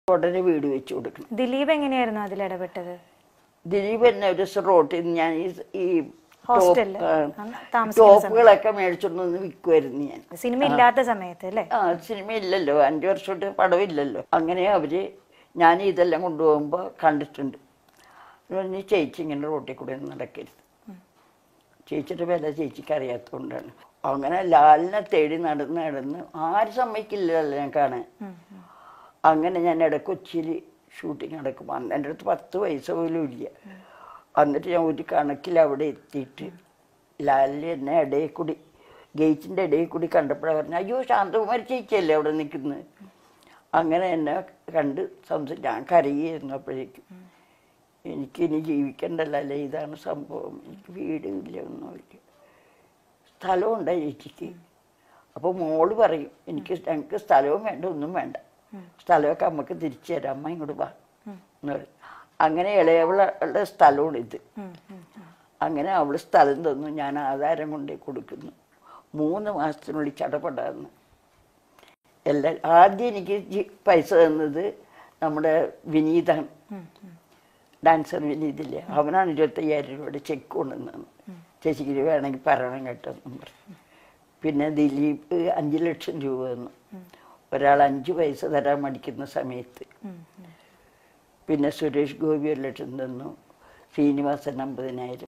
ഉടനെ വീട് വെച്ച് കൊടുക്കണം ദിലീപ് എങ്ങനെയായിരുന്നു അതിൽ ഇടപെട്ടത് ദിലീപ് എന്നെ ഒരു ദിവസം റോട്ടിൽ നിന്ന് ഞാൻ ഈ ഈ ഹോസ്റ്റലില് ടോപ്പ്, ആ, അന്ന് താമസിക്കുന്ന ടോപ്പുകളൊക്കെ മേടിച്ചോണ്ടൊന്ന് വിൽക്കുമായിരുന്നു ഞാൻ സിനിമ ഇല്ലാത്ത സമയത്ത് അല്ലേ ആ സിനിമ ഇല്ലല്ലോ അഞ്ചു വർഷമായിട്ട് പടമില്ലല്ലോ അങ്ങനെ അവര് ഞാൻ ഇതെല്ലാം കൊണ്ടുപോകുമ്പോൾ കണ്ടിട്ടുണ്ട് പറഞ്ഞു ചേച്ചി ഇങ്ങനെ റോട്ടിൽ കൂടെ ഒന്നും നടക്കരുത് ചേച്ചിയുടെ വില ചേച്ചിക്ക് അറിയാത്തതുകൊണ്ടാണ് അങ്ങനെ ലാലിനെ തേടി നടന്ന് നടന്ന് ആരും സമ്മതിക്കില്ലല്ലോ ഞാൻ കാണാൻ അങ്ങനെ ഞാൻ ഇടയ്ക്ക് കൊച്ചിയിൽ ഷൂട്ടിങ് നടക്കും അന്ന് എൻ്റെ അടുത്ത് പത്ത് പൈസ പോലും ഇല്ല എന്നിട്ട് ഞാൻ ഒരു കണക്കിൽ അവിടെ എത്തിയിട്ട് ലാലിൽ എന്നെ ഇടയിൽ കൂടി ഗേറ്റിൻ്റെ ഇടയിൽ കൂടി കണ്ടപ്പോഴാണ് പറഞ്ഞു അയ്യോ ശാന്തകുമാരി ചേച്ചിയല്ലേ അവിടെ നിൽക്കുന്നത് അങ്ങനെ എന്നെ കണ്ട് സംസാരിച്ച് ഞാൻ കരയായിരുന്നു അപ്പോഴേക്കും എനിക്കിനി ജീവിക്കണ്ടല്ലോ അല്ലേ ഇതാണ് സംഭവം എനിക്ക് വീടുമില്ല ഒന്നുമില്ല സ്ഥലമുണ്ട് ചേച്ചിക്ക് അപ്പോൾ മോള് പറയും എനിക്ക് ഞങ്ങൾക്ക് സ്ഥലവും വേണ്ട ഒന്നും വേണ്ട സ്ഥലമൊക്കെ അമ്മക്ക് തിരിച്ചു തരാം അമ്മ ഇങ്ങോട്ട് വാ എന്ന് പറയും അങ്ങനെ ഇളയവളുടെ സ്ഥലമാണ് ഇത് അങ്ങനെ അവള് സ്ഥലം തന്നു ഞാൻ ആധാരം കൊണ്ടേ കൊടുക്കുന്നു മൂന്ന് മാസത്തിനുള്ളിൽ ചടപടാന്ന് എല്ലാം ആദ്യം എനിക്ക് ജി- പൈസ തന്നത് നമ്മുടെ വിനീതാണ് ഡാൻസർ വിനീതില്ലേ അവനാണ് ഇരുപത്തയ്യായിരം രൂപയുടെ ചെക്ക് കൊണ്ടുവന്നത് ചേച്ചിക്ക് ഇത് വേണമെങ്കിൽ പറയണം കേട്ടോ എന്നും പറഞ്ഞു പിന്നെ ദിലീപ് അഞ്ച് ലക്ഷം രൂപ തന്നു ഒരാൾ അഞ്ച് പൈസ തരാൻ മടിക്കുന്ന സമയത്ത് പിന്നെ സുരേഷ് ഗോപി ഒരു ലക്ഷം തന്നു ശ്രീനിവാസൻ അമ്പതിനായിരം